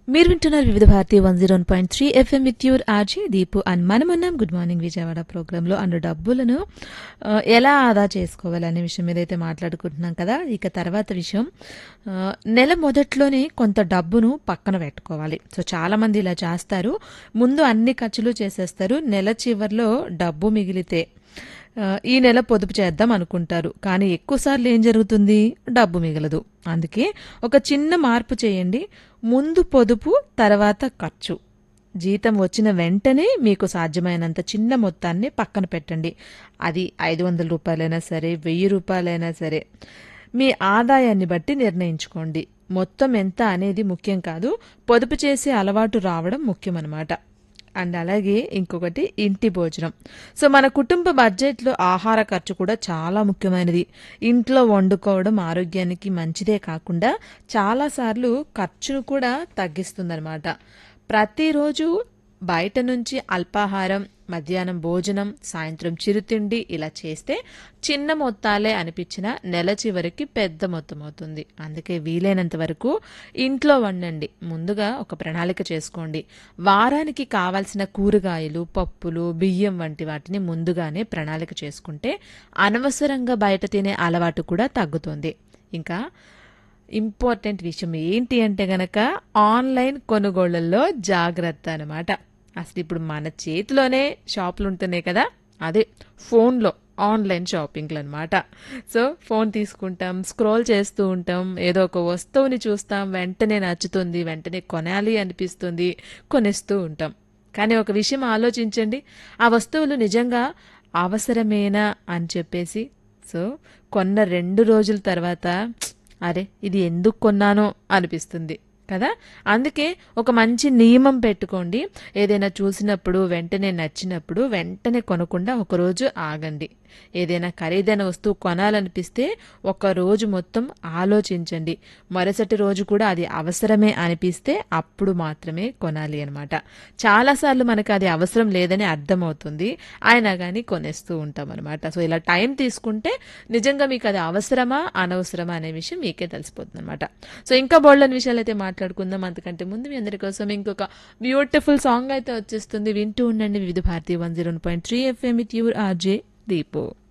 మీరు వింటున్నారు Vividh Bharati one zero point three FM with your RJ Deepu and మనమున్నాం గుడ్ మార్నింగ్ విజయవాడ ప్రోగ్రాంలో అండ్ డబ్బులను ఆ, ఎలా ఆదా చేసుకోవాలనే విషయం మీద అయితే మాట్లాడుకుంటున్నాం కదా ఇక తర్వాత విషయం ఆ, నెల మొదట్లోనే కొంత డబ్బును పక్కన పెట్టుకోవాలి సో చాలా మంది ఇలా చేస్తారు ముందు అన్ని ఖర్చులు చేసేస్తారు నెల చివర్లో డబ్బు మిగిలితే ఆ, ఈ నెల పొదుపు చేద్దాం అనుకుంటారు కానీ ఎక్కువసార్లు ఏం జరుగుతుంది డబ్బు మిగలదు అందుకే ఒక చిన్న మార్పు చేయండి ముందు పొదుపు తర్వాత ఖర్చు జీతం వచ్చిన వెంటనే మీకు సాధ్యమైనంత చిన్న మొత్తాన్ని పక్కన పెట్టండి అది ఐదు వందల రూపాయలైనా సరే వెయ్యి రూపాయలైనా సరే మీ ఆదాయాన్ని బట్టి నిర్ణయించుకోండి మొత్తం ఎంత అనేది ముఖ్యం కాదు పొదుపు చేసే అలవాటు రావడం ముఖ్యం అండ్ అలాగే ఇంకొకటి ఇంటి భోజనం సో మన కుటుంబ బడ్జెట్లో ఆహార ఖర్చు కూడా చాలా ముఖ్యమైనది ఇంట్లో వండుకోవడం ఆరోగ్యానికి మంచిదే కాకుండా చాలాసార్లు ఖర్చును కూడా తగ్గిస్తుందన్నమాట ప్రతిరోజు బయట నుంచి అల్పాహారం మధ్యాహ్నం భోజనం సాయంత్రం చిరుతిండి ఇలా చేస్తే చిన్న మొత్తాలే అనిపించిన నెల చివరికి పెద్ద మొత్తం అవుతుంది అందుకే వీలైనంత వరకు ఇంట్లో వండండి ముందుగా ఒక ప్రణాళిక చేసుకోండి వారానికి కావాల్సిన కూరగాయలు పప్పులు బియ్యం వంటి వాటిని ముందుగానే ప్రణాళిక చేసుకుంటే అనవసరంగా బయట తినే అలవాటు కూడా తగ్గుతుంది ఇంకా ఇంపార్టెంట్ విషయం ఏంటి అంటే గనక ఆన్లైన్ కొనుగోళ్లలో జాగ్రత్త అనమాట అసలు ఇప్పుడు మన చేతిలోనే షాపులు ఉంటున్నాయి కదా అదే ఫోన్లో ఆన్లైన్ షాపింగ్లు అనమాట సో ఫోన్ తీసుకుంటాం స్క్రోల్ చేస్తూ ఉంటాం ఏదో ఒక వస్తువుని చూస్తాం వెంటనే నచ్చుతుంది వెంటనే కొనాలి అనిపిస్తుంది కొనేస్తూ ఉంటాం కానీ ఒక విషయం ఆలోచించండి ఆ వస్తువులు నిజంగా అవసరమేనా అని చెప్పేసి సో కొన్న రెండు రోజుల తర్వాత "ప్చ్, అరే ఇది ఎందుకు కొన్నానో అనిపిస్తుంది కదా అందుకే ఒక మంచి నియమం పెట్టుకోండి ఏదైనా చూసినప్పుడు వెంటనే నచ్చినప్పుడు వెంటనే కొనకుండా ఒక రోజు ఆగండి ఏదైనా ఖరీదైన వస్తువు కొనాలనిపిస్తే ఒక రోజు మొత్తం ఆలోచించండి మరుసటి రోజు కూడా అది అవసరమే అనిపిస్తే అప్పుడు మాత్రమే కొనాలి అనమాట చాలాసార్లు మనకు అది అవసరం లేదని అర్థమవుతుంది అయినా కానీ కొనేస్తూ ఉంటాం అనమాట సో ఇలా టైం తీసుకుంటే నిజంగా మీకు అది అవసరమా అనవసరమా అనే విషయం మీకే తెలిసిపోతుంది అనమాట సో ఇంకా బోల్డన్ విషయాలు అయితే మాట్లాడుకుందాం అంతకంటే ముందు మీ అందరి కోసం ఇంకొక బ్యూటిఫుల్ సాంగ్ అయితే వచ్చేస్తుంది వింటూ ఉండండి Vividh Bharati one zero point three FM with your RJ Deepu